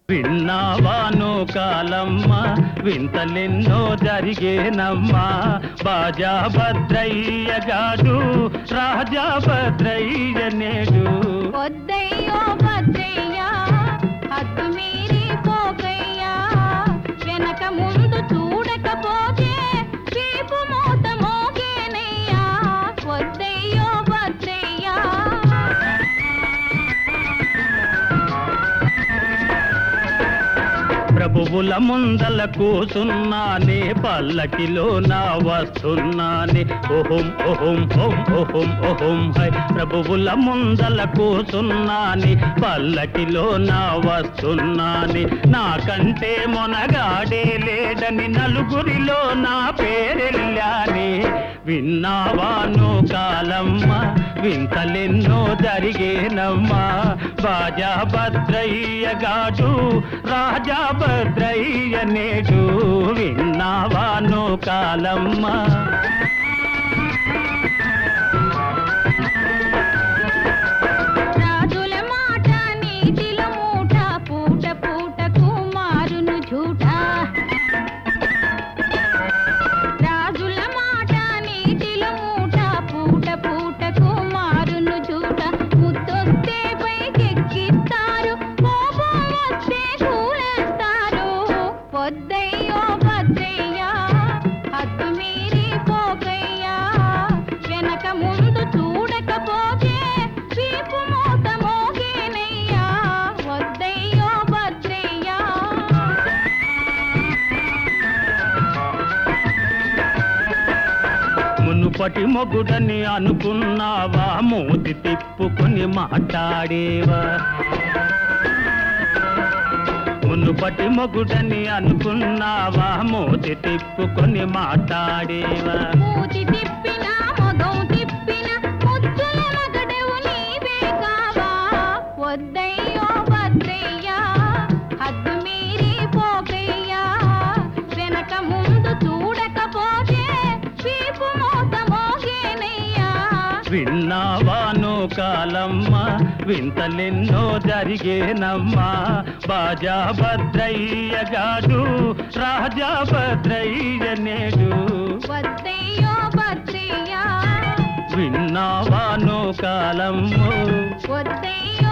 విన్నావాను కాలమ్మ వింతలెన్నో జరిగేనమ్మా బాజా భద్రయ్య గాడు రాజా భద్రయ్య నేడు వద్దయ్యో భద్రయ్యా హద్దు మీరి పోకయ్యా వెనక ముందు చూడకపోతే వీపు మూత మోగేనయ్యా వద్దయ్యో భద్రయ్యా ప్రభువుల ముందల కూసున్నానే పల్లకిలో నా వస్తున్నానే ఓహం ఓహం ఓం ఓహం ఓహం హై ప్రభువుల ముందల కూసున్నానే పల్లకిలో నా వస్తున్నానే నాకంటే మొనగాడే లేడని నలుగురిలో నా పేరెళ్ళానే విన్నావాను కాలమ్మ వింతలెన్నో జరిగేనమ్మా బాజా భద్రయ్య గాడు రాజా భద్రయ్య నేడు విన్నావాను కాలమ్మ రాజుల మాట నీతిల మూట పూట పూటకు మారును झूठ రాజుల మాట నీతిల మూట పూట పూటకు మారును झूठ ముద్దొస్తే పైకెక్కిస్తారు కోపం వస్తే కూలేస్తారు పొద్దయ్యో భద్రయ్యా హద్దు మీరి పోకయ్యా వెనక ముందు చూడకపోతే వీపు మూత మోగేనయ్యా వద్దయ్యో భద్రయ్యా మునుపటి మొగుడని అనుకున్నావా మూతి తిప్పుకొని మాట్లాడేవా మునుపటి మొగుడని అనుకున్నావా మూతి తిప్పుకొని మాట్లాడేవా మూతి తిప్పిన మొగం తిప్పిన ముద్దుల మగడవు నీవే కావా వద్దయ్యో భద్రయ్యా హద్దు మీరి పోకయ్యా వెనక ముందు చూడకపోతే వీపు మూత మోగేనయ్యా విన్నావాను కాలమ్మ వింతలెన్నో జరిగేనమ్మా బాజా భద్రయ్య గాడు రాజా భద్రయ్య నేడు వద్దయ్యో భద్రయ్యా విన్నావాను కాలమ్మ వద్దయ్యో